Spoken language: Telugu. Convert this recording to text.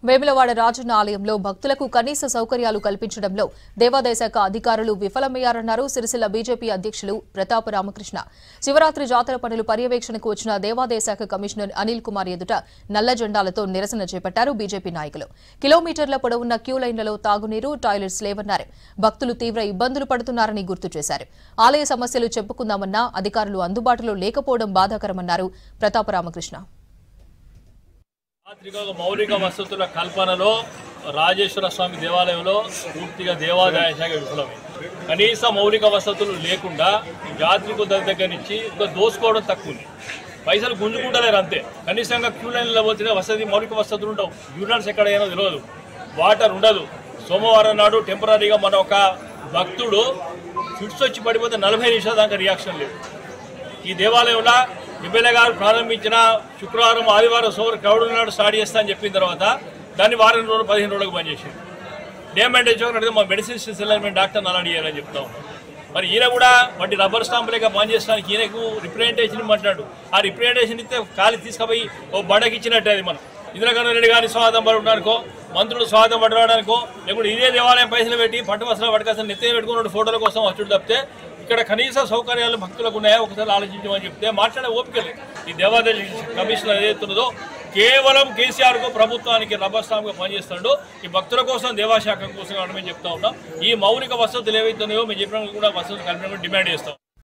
వేములవాడ రాజన్న ఆలయంలో భక్తులకు కనీస సౌకర్యాలు కల్పించడంలో దేవాదాయ శాఖ అధికారులు విఫలమయ్యారన్నారు సిరిసిల్ల బీజేపీ అధ్యక్షులు ప్రతాప రామకృష్ణ శివరాత్రి జాతర పనులు పర్యవేక్షణకు వచ్చిన దేవాదాయ శాఖ కమిషనర్ అనిల్ కుమార్ ఎదుట నల్ల జెండాలతో నిరసన చేపట్టారు బీజేపీ నాయకులు కిలోమీటర్ల పొడవున్న క్యూ లైన్లలో తాగునీరు టాయిలెట్స్ లేవన్నారు భక్తులు తీవ్ర ఇబ్బందులు పడుతున్నారని గుర్తు చేశారు ఆలయ సమస్యలు చెప్పుకుందామన్నా అధికారులు అందుబాటులో లేకపోవడం బాధాకరమన్నారు ప్రతాప రామకృష్ణ రాత్రిగా ఒక మౌలిక వసతుల కల్పనలో రాజేశ్వర స్వామి దేవాలయంలో పూర్తిగా దేవాదాయ శాఖ విఫలమైంది కనీస మౌలిక వసతులు లేకుండా యాత్రికుల దగ్గర నుంచి ఒక దోసుకోవడం తక్కువ ఉంది పైసలు గుంజుకుంటలేరు అంతే కనీసంగా క్యూ లైన్లో పోతే వసతి మౌలిక వసతులు ఉండవు యూనిట్స్ ఎక్కడైనా తెలియదు వాటర్ ఉండదు సోమవారం నాడు టెంపరీగా మన ఒక భక్తుడు ఫిట్స్ వచ్చి పడిపోతే నలభై నిమిషాల దాకా రియాక్షన్ లేదు ఈ దేవాలయంలో ఎమ్మెల్యే గారు ప్రారంభించిన శుక్రవారం ఆదివారం సోమవారం క్రౌడ్ నాడు స్టార్ట్ చేస్తా అని చెప్పిన తర్వాత దాన్ని వారం రోజులు పదిహేను రోజులకు బంద్ చేసింది డేమెంట్ వచ్చి అడిగితే మా మెడిసిన్స్ సెలైన్మెంట్ డాక్టర్ అలా చేయాలని చెప్తాం మరి ఈయన కూడా వాటి రబ్బర్ స్టాంప్ లేక బంద్ చేస్తానికి ఈయనకు రిప్రజెంటేషన్ ఇమ్మంటున్నాడు ఆ రిప్రజెంటేషన్ ఇస్తే ఖాళీ తీసుకుపోయి ఓ బండకి ఇచ్చినట్టే అది మనం ఇందిరాగాంధీ రెడ్డి గారిని స్వాగతం పడడానికో మంత్రులు స్వాగతం పడడానికో లేకుంటే ఇదే దేవాలయం పైసలు పెట్టి పట్టు వస్త్రాలు పట్టుకొస్తే నెత్తి పెట్టుకుని రెండు ఫోటోల కోసం వచ్చుడు తప్పితే ఇక్కడ కనీస సౌకర్యాలు భక్తులకు ఉన్నాయా ఒకసారి ఆలోచించమని చెప్తే మాట్లాడే ఓపిక లేదు ఈ దేవాదాయ కమిషనర్ ఏదైతున్నదో కేవలం కేసీఆర్ కు ప్రభుత్వానికి రబ్బర్ స్టాంప్ గా పనిచేస్తాడు ఈ భక్తుల కోసం దేవాశాఖ కోసం అని మేము చెప్తా ఉన్నాం ఈ మౌలిక వసతులు ఏవైతున్నాయో మేము చెప్పిన కూడా వసతులు కల్పించడం డిమాండ్ చేస్తాం